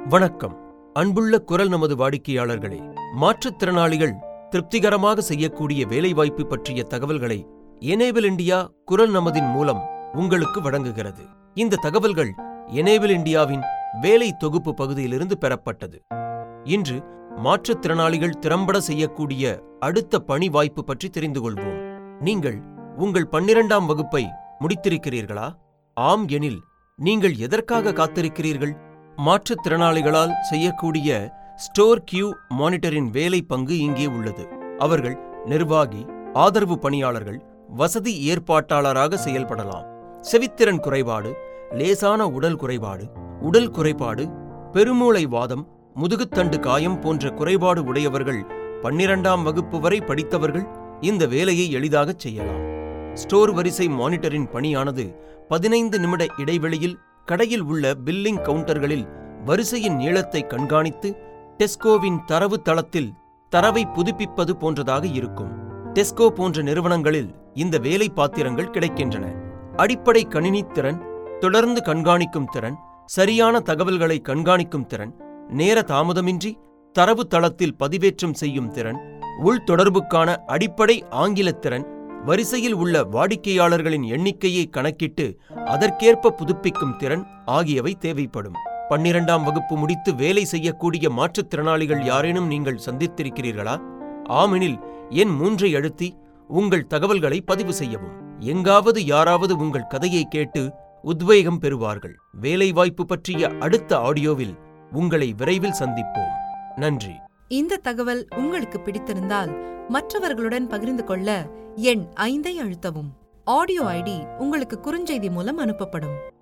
வணக்கம் அன்புள்ள குரல் நமது வாடிக்கையாளர்களே மாற்றுத்திறனாளிகள் திருப்திகரமாக செய்யக்கூடிய வேலைவாய்ப்பு பற்றிய தகவல்களை எனேபிள் இந்தியா குரல் நமதின் மூலம் உங்களுக்கு வழங்குகிறது இந்த தகவல்கள் எனேபிள் இந்தியாவின் வேலை தொகுப்பு பகுதியிலிருந்து பெறப்பட்டது இன்று மாற்றுத்திறனாளிகள் திறம்பட செய்யக்கூடிய அடுத்த பணி வாய்ப்பு பற்றி தெரிந்து கொள்வோம் நீங்கள் உங்கள் பன்னிரண்டாம் வகுப்பை முடித்திருக்கிறீர்களா ஆம் எனில் நீங்கள் எதற்காக காத்திருக்கிறீர்கள் மாற்றுத்திறனாளிகளால் செய்யக்கூடிய ஸ்டோர் கியூ மானிட்டரின் வேலை பங்கு இங்கே உள்ளது அவர்கள் நிர்வாகி ஆதரவு பணியாளர்கள் வசதி ஏற்பாட்டாளராக செயல்படலாம் செவித்திறன் குறைபாடு லேசான உடல் குறைபாடு உடல் குறைபாடு பெருமூளை வாதம் முதுகுத்தண்டு காயம் போன்ற குறைபாடு உடையவர்கள் பன்னிரண்டாம் வகுப்பு வரை படித்தவர்கள் இந்த வேலையை எளிதாகச் செய்யலாம் ஸ்டோர் வரிசை மானிட்டரின் பணியானது பதினைந்து நிமிட இடைவெளியில் கடையில் உள்ள பில்லிங் கவுண்டர்களில் வரிசையின் நீளத்தை கண்காணித்து டெஸ்கோவின் தரவு தளத்தில் தரவை புதுப்பிப்பது போன்றதாக இருக்கும் டெஸ்கோ போன்ற நிறுவனங்களில் இந்த வேலை பாத்திரங்கள் கிடைக்கின்றன அடிப்படை கணினித் திறன் தொடர்ந்து கண்காணிக்கும் திறன் சரியான தகவல்களை கண்காணிக்கும் திறன் நேர தாமதமின்றி தரவு தளத்தில் பதிவேற்றம் செய்யும் திறன் உள்தொடர்புக்கான அடிப்படை ஆங்கிலத் திறன் வரிசையில் உள்ள வாடிக்கையாளர்களின் எண்ணிக்கையை கணக்கிட்டு அதற்கேற்ப புதுப்பிக்கும் திறன் ஆகியவை தேவைப்படும் பன்னிரண்டாம் வகுப்பு முடித்து வேலை செய்யக்கூடிய மாற்றுத்திறனாளிகள் யாரேனும் நீங்கள் சந்தித்திருக்கிறீர்களா ஆமெனில் எண் மூன்றை அழுத்தி உங்கள் தகவல்களை பதிவு செய்யவும் எங்காவது யாராவது உங்கள் கதையை கேட்டு உத்வேகம் பெறுவார்கள் வேலைவாய்ப்பு பற்றிய அடுத்த ஆடியோவில் உங்களை விரைவில் சந்திப்போம் நன்றி இந்த தகவல் உங்களுக்கு பிடித்திருந்தால் மற்றவர்களுடன் பகிர்ந்து கொள்ள எண் ஐந்தை அழுத்தவும் ஆடியோ ஐடி உங்களுக்கு குறுஞ்செய்தி மூலம் அனுப்பப்படும்